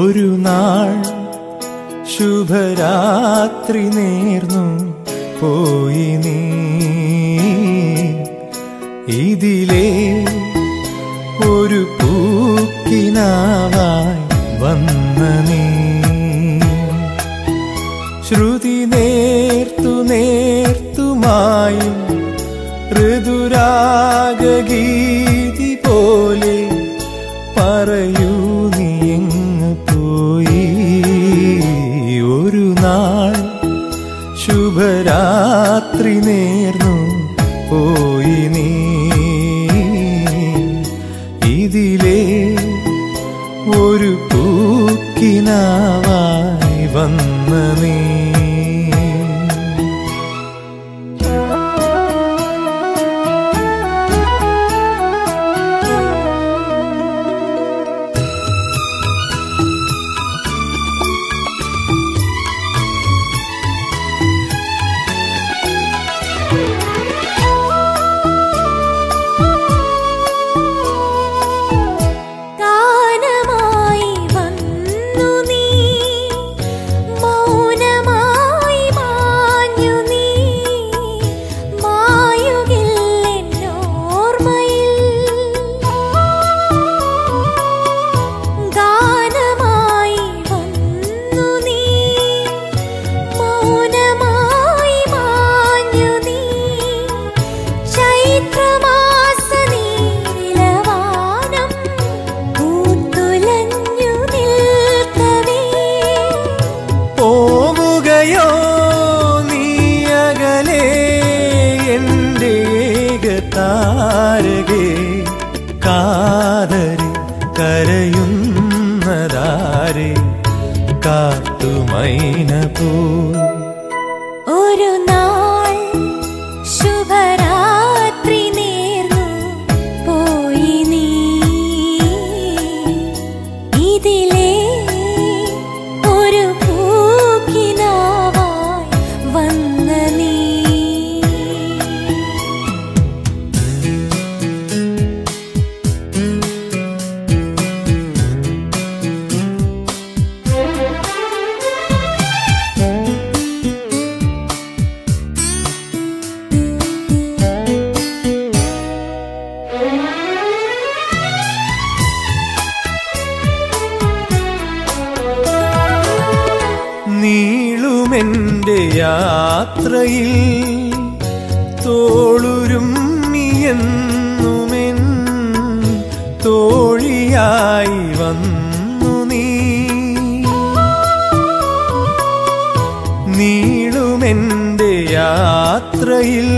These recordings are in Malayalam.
ഒരു നാൾ ശുഭരാത്രി നേർന്നു പോയി നീ ഇതിലേ ഒരു പൂക്കിനാവായി വന്ന നീ ശ്രുതി നേർത്തു നേർത്തുമായും ഋതുരാഗീതി പോലെ പറയൂ നീ എങ്ങ് പോയി ഒരു നാൾ ശുഭരാത്രി നേർന്നു പോയി നീ ഇതിലേ ഒരു പൂക്കിനാവായി വന്ന നീ ഗാനമായി വന്നു നീ മൗനമായി മാഞ്ഞു നീ മായുകില്ലെന്നോർമ്മയിൽ ഗാനമായി വന്നു നീ മൗനമായി മാഞ്ഞു നീ ചൈത്രമാസ നീലവാനം പൂത്തുലഞ്ഞു നിൽക്കവേ പോവുകയോ നീ അകലെ എൻ്റെ ഏകതാരകെ കാതരി കരയുന്നതാരെ കാട്ടുമൈന പോ ഒരു നാൾ ശുഭരാത്രി നേർന്നു പോയി നീ ഇതിലേ ഒരു പൂക്കിനാവായി വന്ന നീ നീളുമെന്റെ യാത്രയിൽ തോളുരും നീയെന്നുമെൻ തോഴിയായി വന്നു നീ നീളുമെന്റെ യാത്രയിൽ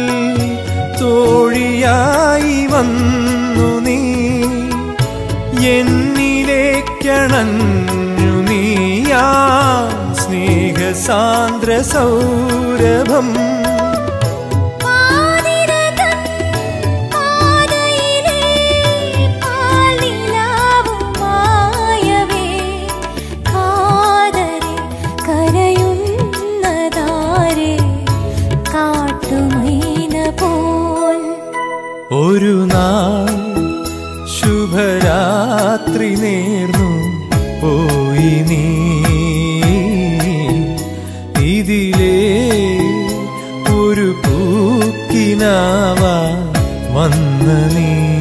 തോഴിയായി വന്നു നീ എന്നിലേക്കണഞ്ഞു നീയാ സ്നേഹസാന്ദ്ര സൗരഭം പാതിരതൻ പാതയിലേ പാൽനിലാവുമായവേ കാതരെ കരയുന്നതാരെ കാട്ടുമൈന പോൽ ഒരു നാൾ ശുഭരാത്രി നേർന്നു പോയി നീ ഇതിലേ ഒരു പൂക്കിനാവാ വന്ന നീ